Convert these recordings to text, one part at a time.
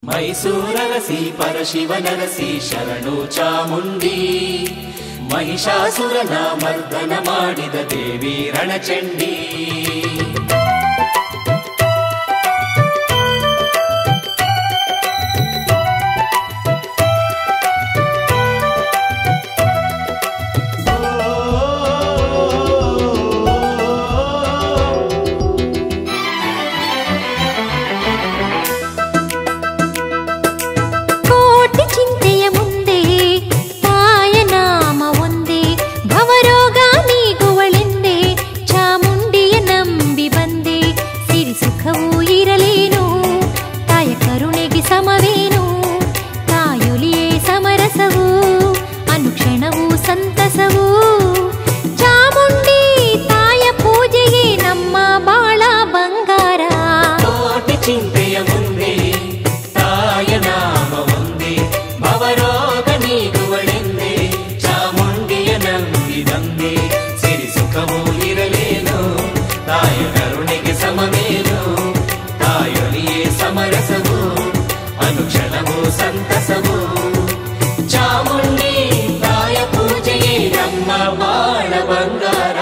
ಮೈಸೂರರಸಿ ಪರಶಿವನರಸಿ ಶರಣು ಚಾಮುಂಡಿ ಮಹಿಷಾಸುರನ ಮರ್ದನ ಮಾಡಿದ ದೇವಿ ರಣಚಂಡಿ ಕೋಟಿ ಚಿಂತೆಯ ಮುಂದೆ ತಾಯ ನಾಮ ಒಂದೇ ಭವರೋಗ ನೀಗುವಳೆಂದೇ ಚಾಮುಂಡಿಯ ನಂಬಿ ಬಂದೆ ಸಿರಿ ಸುಖವೂ ಇರಲೇನು ತಾಯ ಕರುಣೆಗೆ ಸಮವೇನು ತಾಯೊಲಿಯೇ ಸಮರಸವು ಅನುಕ್ಷಣವೂ ಸಂತಸವು ಚಾಮುಂಡಿ ತಾಯ ಪೂಜೆಗೆ ನಮ್ಮ ಬಾಳ ಬಂಗಾರ ಕೋಟಿ ಚಿಂತೆಯ ಮುಂದೆ ತಾಯ ನಾಮ ಒಂದೇ ಭವರೋಗ ನೀಗುವಳೆಂದೇ ಚಾಮುಂಡಿಯ ನಂಬಿದಂದೆ ಸಿರಿ ಸುಖವೂ ಇರಲೇನು ತಾಯ ಕರುಣೆಗೆ ಸಮವೇನು ತಾಯೊಲಿಯೇ ಸಮರಸವು ಅನುಕ್ಷಣವೂ ಸಂತಸವು ಚಾಮುಂಡಿ ತಾಯ ಪೂಜೆಯೇ ನಮ್ಮ ಬಾಳ ಬಂಗಾರ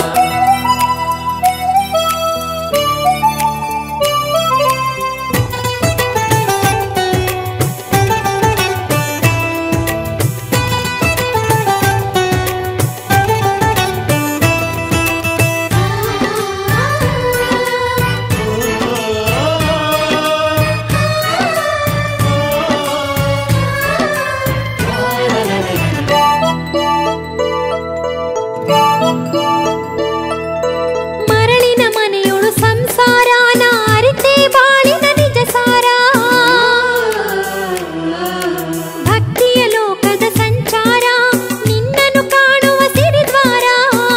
ಮರಳಿನ ಮನೆಯೊಳು ಸಂಸಾರ ನಾ ಅರಿತೆ ಬಾಳಿನ ನಿಜ ಸಾರ ಭಕ್ತಿಯ ಲೋಕದ ಸಂಚಾರ ನಿನ್ನನ್ನು ಕಾಣುವ ಸಿರಿದ್ವಾರ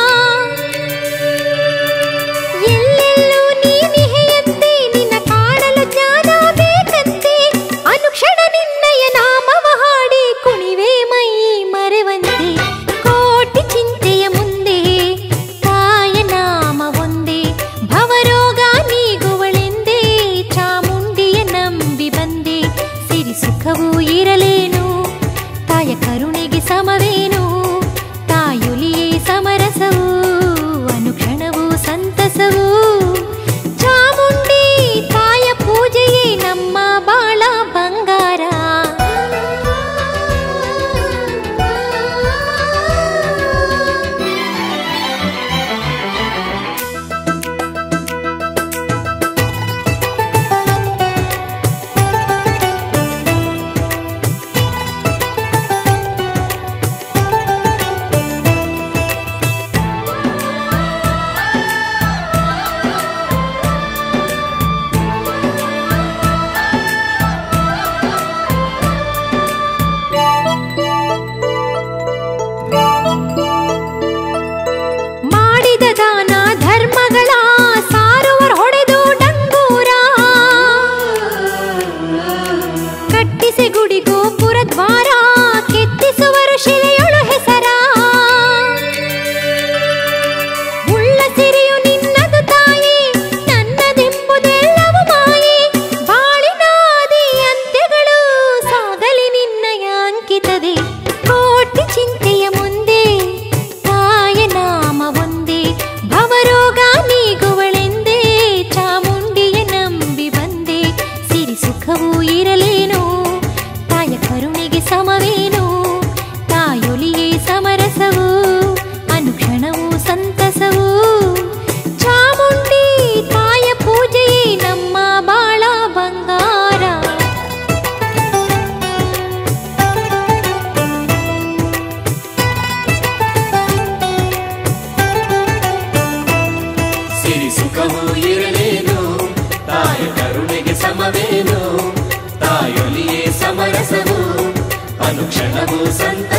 ಎಲ್ಲೆಲ್ಲೂ ನೀನಿಹೆಯಂತೆ ನಿನ್ನ ಕಾಣಲು ಜ್ಞಾನ ಬೇಕಂತೆ ಅನುಕ್ಷಣ ನಿನ್ನಯ ನಾಮವ ಹಾಡಿ ಕುಣಿವೆ ಮೈ ಮರೆವಂತೆ ಕೋಟಿ ಚಿಂತೆಯ ಮುಂದೆ ತಾಯ ನಾಮ ಒಂದೇ ಭವರೋಗ ನೀಗುವಳೆಂದೇ ಚಾಮುಂಡಿಯ ನಂಬಿ ಬಂದೆ ಸಿರಿ ಸುಖವೂ ಇರಲೇನು ತಾಯ ಕರುಣೆಗೆ ಸಮವೇನು ತಾಯೊಲಿಯೇ ಸಮರಸವು ಅನುಕ್ಷಣವೂ ಸಂತಸವು ಚಾಮುಂಡಿ ತಾಯ ಪೂಜೆಯೇ ನಮ್ಮ ಬಾಳ ಬಂಗಾರ ಮಾಡಿದ ದಾನ ಧರ್ಮಗಳ ಸಾರುವರ್ ಹೊಡೆದು ಡಂಗೂರ ಕಟ್ಟಿಸಿ ಗುಡಿ ಗೋಪುರ ದ್ವಾರ ಕೆತ್ತಿಸುವರು ಶಿಲೆಯೊಳು ಹೆಸರ ಉಳ್ಳ ಸಿರಿಯು ನಿನ್ನದು ತಾಯಿ ನನ್ನದೆಂಬುದೆಲ್ಲವೂ ಮಾಯೆ ಬಾಳಿನಾದಿ ಅಂತ್ಯಗಳು ಸಾಗಲಿ ನಿನ್ನಯ ಅಂಕಿತದೆ ಕೋಟಿ ಚಿಂತೆಯ ಮುಂದೆ ತಾಯ ನಾಮ ಒಂದೇ ಭವರೋಗ ನೀಗುವಳೆಂದೇ ಚಾಮುಂಡಿಯ ನಂಬಿ ಬಂದೆ ಸಿರಿ ಸುಖವೂ ಇರಲೇನು ತಾಯ ಕರುಣೆಗೆ ಸಮವೇನು ತಾಯೊಲಿಯೇ ಸಮರಸವು ಅನುಕ್ಷಣವೂ ಸಂತಸವು ಚಾಮುಂಡಿ ತಾಯ ಪೂಜೆಯೇ ನಮ್ಮ ಬಾಳ ಬಂಗಾರ ಸಿರಿ ಸುಖವೂ ಇರಲೇನು ತಾಯ ಕರುಣೆಗೆ ಸಮವೇನು ತಾಯೊಲಿಯೇ ಸಮರಸವು ಅನುಕ್ಷಣವೂ ಸಂತ